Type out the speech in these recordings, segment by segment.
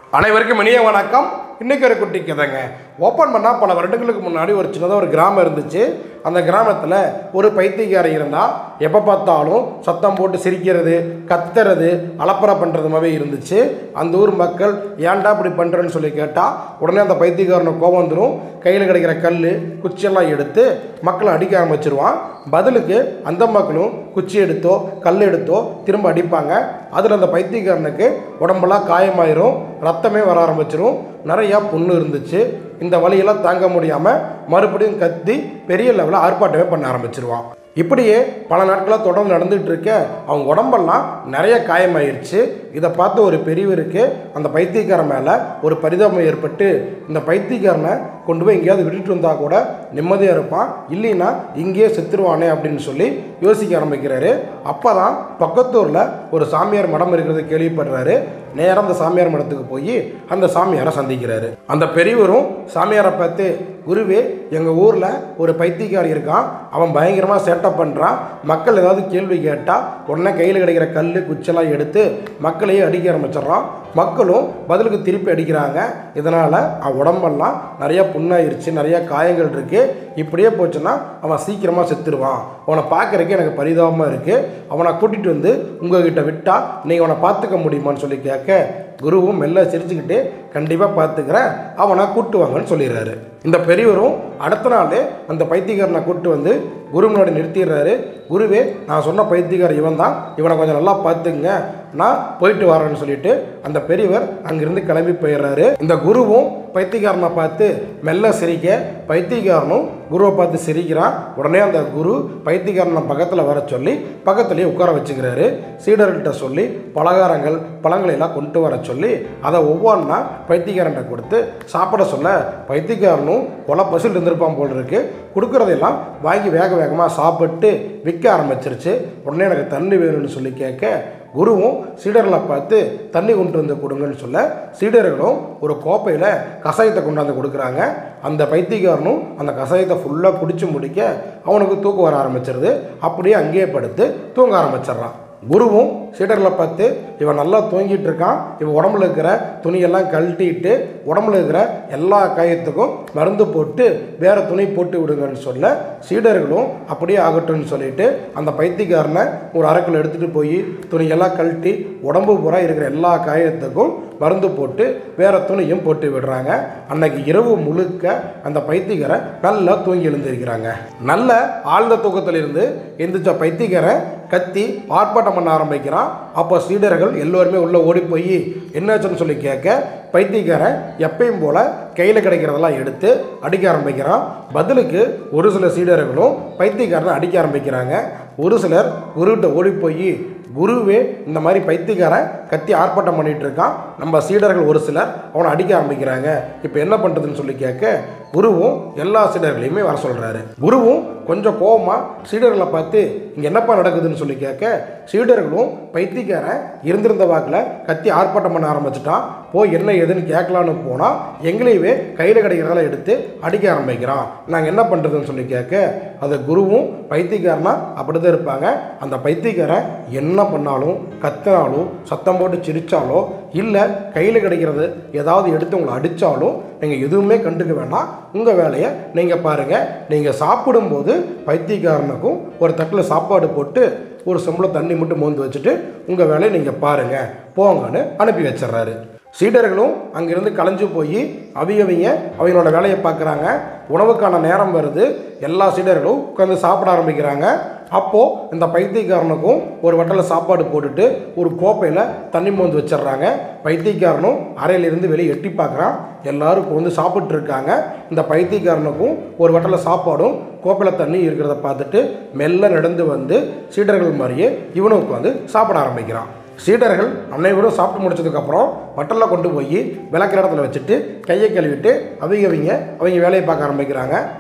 அனைவருக்கும் இனிய வணக்கம் இன்னைக்கு ஒரு குட்டி கதைங்க ஓப்பன் பண்ணால் பல வருடங்களுக்கு முன்னாடி ஒரு சின்னதாக ஒரு கிராமம் இருந்துச்சு அந்த கிராமத்தில் ஒரு பைத்தியக்காரன் இருந்தால் எப்போ பார்த்தாலும் சத்தம் போட்டு சிரிக்கிறது கத்துறது அலப்பறை பண்ணுறதுமாவே இருந்துச்சு அந்த ஊர் மக்கள் ஏன்டா இப்படி பண்ணுறேன்னு சொல்லி கேட்டால் உடனே அந்த பைத்தியக்காரனுக்கு கோபம் வந்துடும் கையில் கிடைக்கிற கல் குச்சியெல்லாம் எடுத்து மக்களை அடிக்க ஆரம்பிச்சிருவான் பதிலுக்கு அந்த மக்களும் குச்சி எடுத்தோ கல் எடுத்தோ திரும்ப அடிப்பாங்க அதில் அந்த பைத்தியக்காரனுக்கு உடம்பெல்லாம் காயமாயிரும் ரத்தமே வர ஆரம்பிச்சிரும் நிறையா புண்ணு இருந்துச்சு இந்த வலியெல்லாம் தாங்க முடியாமல் மறுபடியும் கத்தி பெரிய லெவலில் ஆர்ப்பாட்டமே பண்ண ஆரம்பிச்சிருவான் இப்படியே பல நாட்களாக தொடர்ந்து நடந்துகிட்டு இருக்க அவங்க உடம்பெல்லாம் நிறைய காயமாயிருச்சு இதை பார்த்து ஒரு பெரியவருக்கு அந்த பைத்தியக்காரன் மேலே ஒரு பரிதாபம் ஏற்பட்டு இந்த பைத்தியக்காரனை கொண்டு போய் எங்கேயாவது விட்டுட்டு வந்தால் கூட நிம்மதியாக இருப்பான் இல்லைன்னா இங்கேயே செத்துருவானே அப்படின்னு சொல்லி யோசிக்க ஆரம்பிக்கிறாரு அப்போ தான் பக்கத்தூரில் ஒரு சாமியார் மடம் இருக்கிறது கேள்விப்படுறாரு நேராக அந்த சாமியார் மடத்துக்கு போய் அந்த சாமியாரை சந்திக்கிறாரு அந்த பெரியவரும் சாமியாரை பார்த்து குருவே எங்கள் ஊரில் ஒரு பைத்தியக்காரி இருக்கான் அவன் பயங்கரமாக சேட்டப் பண்ணுறான் மக்கள் ஏதாவது கேள்வி கேட்டால் உடனே கையில் கிடைக்கிற கல் குச்செல்லாம் எடுத்து மக்களையே அடிக்க ஆரம்பிச்சிடுறான் மக்களும் பதிலுக்கு திருப்பி அடிக்கிறாங்க இதனால் அவன் உடம்பெல்லாம் நிறைய புண்ணாயிருச்சு நிறைய காயங்கள் இருக்குது இப்படியே போச்சுன்னா அவன் சீக்கிரமாக செத்துருவான் அவனை பார்க்குறதுக்கு எனக்கு பரிதாபமாக இருக்குது அவனை கூட்டிகிட்டு வந்து உங்ககிட்ட விட்டால் நீங்கள் அவனை பார்த்துக்க முடியுமான்னு சொல்லி கேட்க குருவும் மெல்ல சிரிச்சுக்கிட்டு கண்டிப்பாக பார்த்துக்கிறேன் அவனை கூட்டு வாங்கன்னு சொல்லிடுறாரு இந்த பெரியவரும் அடுத்த நாள் அந்த பைத்தியக்காரனை கூட்டு வந்து குரு முன்னாடி நிறுத்திடுறாரு குருவே நான் சொன்ன பைத்தியக்காரர் இவன் தான் இவனை கொஞ்சம் நல்லா பார்த்துங்க நான் போயிட்டு வரேன்னு சொல்லிட்டு அந்த பெரியவர் அங்கிருந்து கிளம்பி போயிடுறாரு இந்த குருவும் பைத்தியக்காரனை பார்த்து மெல்ல சிரிக்க பைத்தியக்காரனும் குருவை பார்த்து சிரிக்கிறான் உடனே அந்த குரு பைத்தியக்காரனை பக்கத்தில் வர சொல்லி பக்கத்துலேயே உட்கார வச்சுக்கிறாரு சீடர்கிட்ட சொல்லி பலகாரங்கள் பழங்களை எல்லாம் கொண்டு வர சொல்லி அதை ஒவ்வொன்றா பைத்தியக்காரன்ட்ட கொடுத்து சாப்பிட சொல்ல பைத்தியக்காரனும் கொலை பசில் இருந்திருப்பான் போல் இருக்கு கொடுக்குறதெல்லாம் வாங்கி வேக வேகமாக சாப்பிட்டு விற்க ஆரம்பிச்சிருச்சு உடனே எனக்கு தண்ணி வேணும்னு சொல்லி கேட்க குருவும் சீடர்களை பார்த்து தண்ணி கொண்டு வந்து கொடுங்கன்னு சொல்ல சீடர்களும் ஒரு கோப்பையில் கஷாயத்தை கொண்டாந்து கொடுக்குறாங்க அந்த பைத்தியக்காரனும் அந்த கஷாயத்தை ஃபுல்லாக குடிச்சு முடிக்க அவனுக்கு தூக்கம் வர ஆரம்பிச்சிருது அப்படியே அங்கேயே படுத்து தூங்க ஆரம்பிச்சிடுறான் குருவும் சீடர்களை பார்த்து இவன் நல்லா தூங்கிட்டு இருக்கான் இவன் உடம்புல இருக்கிற துணியெல்லாம் கழட்டிட்டு உடம்புல இருக்கிற எல்லா காயத்துக்கும் மருந்து போட்டு வேற துணி போட்டு விடுங்கன்னு சொல்ல சீடர்களும் அப்படியே ஆகட்டும்னு சொல்லிட்டு அந்த பைத்தியக்காரனை ஒரு அரைக்குள்ள எடுத்துகிட்டு போய் துணியெல்லாம் கழட்டி உடம்பு பூரா இருக்கிற எல்லா காயத்துக்கும் மருந்து போட்டு வேற துணியும் போட்டு விடுறாங்க அன்னைக்கு இரவு முழுக்க அந்த பைத்தியக்காரன் நல்லா தூங்கி எழுந்திருக்கிறாங்க நல்ல ஆழ்ந்த தூக்கத்திலிருந்து எந்திரிச்ச பைத்தியக்காரன் கத்தி ஆர்ப்பாட்டம் பண்ண ஆரம்பிக்கிறான் அப்போ சீடர்கள் எல்லோருமே உள்ளே ஓடி போய் என்னாச்சுன்னு சொல்லி கேட்க பைத்தியக்காரன் எப்பயும் போல் கையில் கிடைக்கிறதெல்லாம் எடுத்து அடிக்க ஆரம்பிக்கிறான் பதிலுக்கு ஒரு சில சீடர்களும் பைத்தியக்காரனை அடிக்க ஆரம்பிக்கிறாங்க ஒரு சிலர் குருகிட்ட ஓடி போய் குருவே இந்த மாதிரி பைத்தியக்காரன் கத்தி ஆர்ப்பாட்டம் பண்ணிட்டு இருக்கான் நம்ம சீடர்கள் ஒரு சிலர் அவனை அடிக்க ஆரம்பிக்கிறாங்க இப்போ என்ன பண்ணுறதுன்னு சொல்லி கேட்க குருவும் எல்லா சீடர்களையுமே வர சொல்கிறாரு குருவும் கொஞ்சம் கோபமாக சீடர்களை பார்த்து இங்கே என்னப்பா நடக்குதுன்னு சொல்லி கேட்க சீடர்களும் பைத்தியக்காரன் இருந்திருந்த வாக்கில் கத்தி ஆர்ப்பாட்டம் பண்ண ஆரம்பிச்சிட்டான் போய் என்ன ஏதுன்னு கேட்கலான்னு போனால் எங்களையவே கையில் கிடைக்கிறதெல்லாம் எடுத்து அடிக்க ஆரம்பிக்கிறான் நாங்கள் என்ன பண்ணுறதுன்னு சொல்லி கேட்க அது குருவும் பைத்தியக்காரனா அப்படி தான் இருப்பாங்க அந்த பைத்தியக்காரன் என்ன பண்ணாலும் கத்தினாலும் சத்தம் போட்டு சிரித்தாலோ இல்லை கையில் கிடைக்கிறது ஏதாவது எடுத்து உங்களை அடித்தாலும் நீங்கள் எதுவுமே கண்டுக்க வேண்டாம் உங்கள் வேலையை நீங்கள் பாருங்கள் நீங்கள் சாப்பிடும்போது பைத்தியக்காரனுக்கும் ஒரு தட்டில் சாப்பாடு போட்டு ஒரு செம்பில் தண்ணி மட்டும் மோந்து வச்சுட்டு உங்கள் வேலையை நீங்கள் பாருங்கள் போங்கன்னு அனுப்பி வச்சிடுறாரு சீடர்களும் அங்கிருந்து கலைஞ்சு போய் அவியவிங்க அவங்களோட வேலையை பார்க்குறாங்க உணவுக்கான நேரம் வருது எல்லா சீடர்களும் உட்காந்து சாப்பிட ஆரம்பிக்கிறாங்க அப்போது இந்த பைத்தியக்காரனுக்கும் ஒரு வட்டலில் சாப்பாடு போட்டுட்டு ஒரு கோப்பையில் தண்ணி மோந்து வச்சிடுறாங்க பைத்தியக்காரனும் அறையிலிருந்து வெளியே எட்டி பார்க்குறான் எல்லாரும் இப்போ வந்து சாப்பிட்டு இருக்காங்க இந்த பைத்தியக்காரனுக்கும் ஒரு வட்டலில் சாப்பாடும் கோப்பையில் தண்ணி இருக்கிறத பார்த்துட்டு மெல்ல நடந்து வந்து சீடர்கள் மாதிரியே இவனும் உட்காந்து சாப்பிட ஆரம்பிக்கிறான் சீடர்கள் அனைவரும் சாப்பிட்டு முடிச்சதுக்கப்புறம் வட்டலில் கொண்டு போய் விளக்கிற இடத்துல வச்சுட்டு கையை கழுவிட்டு அவங்க அவங்க அவங்க வேலையை பார்க்க ஆரம்பிக்கிறாங்க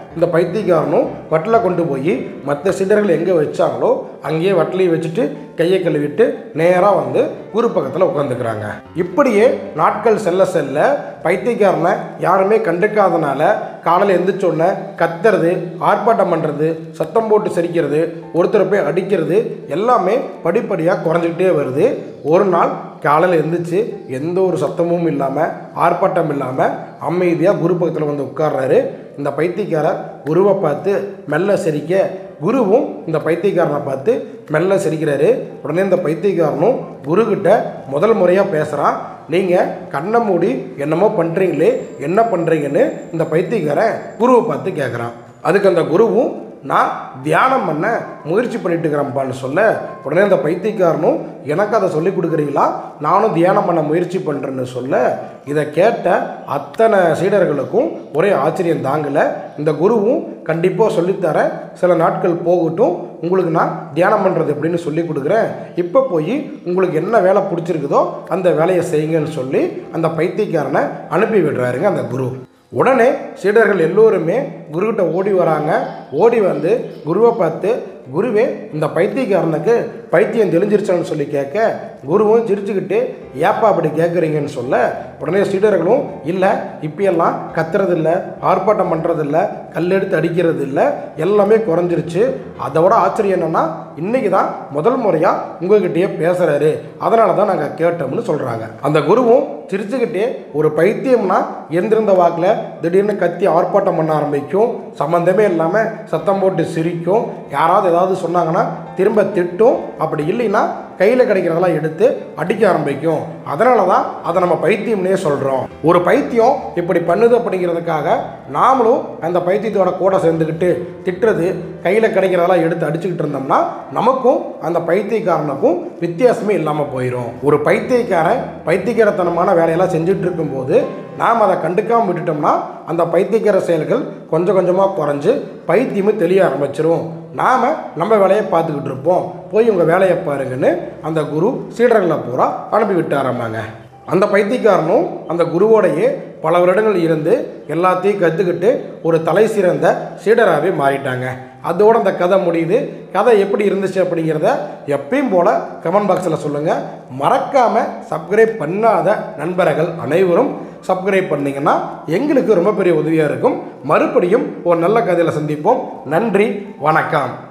இந்த பைத்தியக்காரனும் வட்டில் கொண்டு போய் மற்ற சீடர்கள் எங்கே வச்சாங்களோ அங்கேயே வட்டிலையும் வச்சுட்டு கையை கழுவிட்டு நேராக வந்து குரு பக்கத்தில் உட்காந்துக்கிறாங்க இப்படியே நாட்கள் செல்ல செல்ல பைத்தியக்காரனை யாருமே கண்டுக்காதனால காலையில் எந்திரிச்சோடனே கத்துறது ஆர்ப்பாட்டம் பண்ணுறது சத்தம் போட்டு சிரிக்கிறது ஒருத்தரை போய் அடிக்கிறது எல்லாமே படிப்படியாக குறைஞ்சிக்கிட்டே வருது ஒரு நாள் காலையில் எந்திரிச்சு எந்த ஒரு சத்தமும் இல்லாமல் ஆர்ப்பாட்டம் இல்லாமல் அமைதியாக குரு பக்கத்தில் வந்து உட்கார்றாரு இந்த பைத்தியக்காரர் குருவை பார்த்து மெல்ல சிரிக்க குருவும் இந்த பைத்தியக்காரனை பார்த்து மெல்ல சிரிக்கிறாரு உடனே இந்த பைத்தியக்காரனும் குருக்கிட்ட முதல் முறையாக பேசுகிறான் நீங்கள் கண்ணை மூடி என்னமோ பண்ணுறீங்களே என்ன பண்ணுறீங்கன்னு இந்த பைத்தியக்காரன் குருவை பார்த்து கேட்குறான் அதுக்கு அந்த குருவும் நான் தியானம் பண்ண முயற்சி பண்ணிட்டு இருக்கிறேன்ப்பான்னு சொல்ல உடனே அந்த பைத்தியக்காரனும் எனக்கு அதை சொல்லி கொடுக்குறீங்களா நானும் தியானம் பண்ண முயற்சி பண்ணுறேன்னு சொல்ல இதை கேட்ட அத்தனை சீடர்களுக்கும் ஒரே ஆச்சரியம் தாங்கலை இந்த குருவும் கண்டிப்பாக சொல்லித்தரேன் சில நாட்கள் போகட்டும் உங்களுக்கு நான் தியானம் பண்ணுறது எப்படின்னு சொல்லி கொடுக்குறேன் இப்போ போய் உங்களுக்கு என்ன வேலை பிடிச்சிருக்குதோ அந்த வேலையை செய்யுங்கன்னு சொல்லி அந்த பைத்தியக்காரனை அனுப்பி விடுறாருங்க அந்த குரு உடனே சீடர்கள் எல்லோருமே குருக்கிட்ட ஓடி வராங்க ஓடி வந்து குருவை பார்த்து குருவே இந்த பைத்தியக்காரனுக்கு பைத்தியம் தெளிஞ்சிருச்சான்னு சொல்லி கேட்க குருவும் சிரிச்சுக்கிட்டு ஏப்பா அப்படி கேட்குறீங்கன்னு சொல்ல உடனே சீடர்களும் இல்லை இப்பயெல்லாம் கத்துறதில்ல ஆர்ப்பாட்டம் பண்ணுறதில்ல கல்லெடுத்து அடிக்கிறது இல்லை எல்லாமே குறைஞ்சிருச்சு அதை விட ஆச்சரியம் என்னென்னா இன்றைக்கி தான் முதல் முறையாக உங்ககிட்டயே பேசுகிறாரு அதனால தான் நாங்கள் கேட்டோம்னு சொல்கிறாங்க அந்த குருவும் சிரிச்சுக்கிட்டே ஒரு பைத்தியம்னா எந்திருந்த வாக்கில் திடீர்னு கத்தி ஆர்ப்பாட்டம் பண்ண ஆரம்பிக்கும் சம்மந்தமே இல்லாமல் சத்தம் போட்டு சிரிக்கும் யாராவது ஏதாவது சொன்னாங்கன்னா திரும்ப திட்டும் அப்படி இல்லைன்னா கையில் கிடைக்கிறதெல்லாம் எடுத்து அடிக்க ஆரம்பிக்கும் அதனால தான் அதை நம்ம பைத்தியம்னே சொல்கிறோம் ஒரு பைத்தியம் இப்படி பண்ணுது அப்படிங்கிறதுக்காக நாமளும் அந்த பைத்தியத்தோட கூட சேர்ந்துக்கிட்டு திட்டுறது கையில் கிடைக்கிறதெல்லாம் எடுத்து அடிச்சுக்கிட்டு இருந்தோம்னா நமக்கும் அந்த பைத்தியக்காரனுக்கும் வித்தியாசமே இல்லாமல் போயிடும் ஒரு பைத்தியக்காரன் பைத்தியக்காரத்தனமான வேலையெல்லாம் செஞ்சுட்டு இருக்கும்போது நாம் அதை கண்டுக்காமல் விட்டுட்டோம்னா அந்த பைத்தியக்கார செயல்கள் கொஞ்சம் கொஞ்சமாக குறைஞ்சு பைத்தியமே தெளிய ஆரம்பிச்சிரும் நாம் நம்ம வேலையை பார்த்துக்கிட்டு இருப்போம் போய் உங்கள் வேலையை பாருங்கன்னு அந்த குரு சீடர்களை பூரா அனுப்பி விட்டாராமாங்க அந்த பைத்தியக்காரனும் அந்த குருவோடையே பல வருடங்கள் இருந்து எல்லாத்தையும் கற்றுக்கிட்டு ஒரு தலை சிறந்த சீடராகவே மாறிட்டாங்க அதோட அந்த கதை முடியுது கதை எப்படி இருந்துச்சு அப்படிங்கிறத எப்பயும் போல் கமெண்ட் பாக்ஸில் சொல்லுங்கள் மறக்காமல் சப்ஸ்கிரைப் பண்ணாத நண்பர்கள் அனைவரும் சப்ஸ்கிரைப் பண்ணிங்கன்னா எங்களுக்கு ரொம்ப பெரிய உதவியாக இருக்கும் மறுபடியும் ஒரு நல்ல கதையில் சந்திப்போம் நன்றி வணக்கம்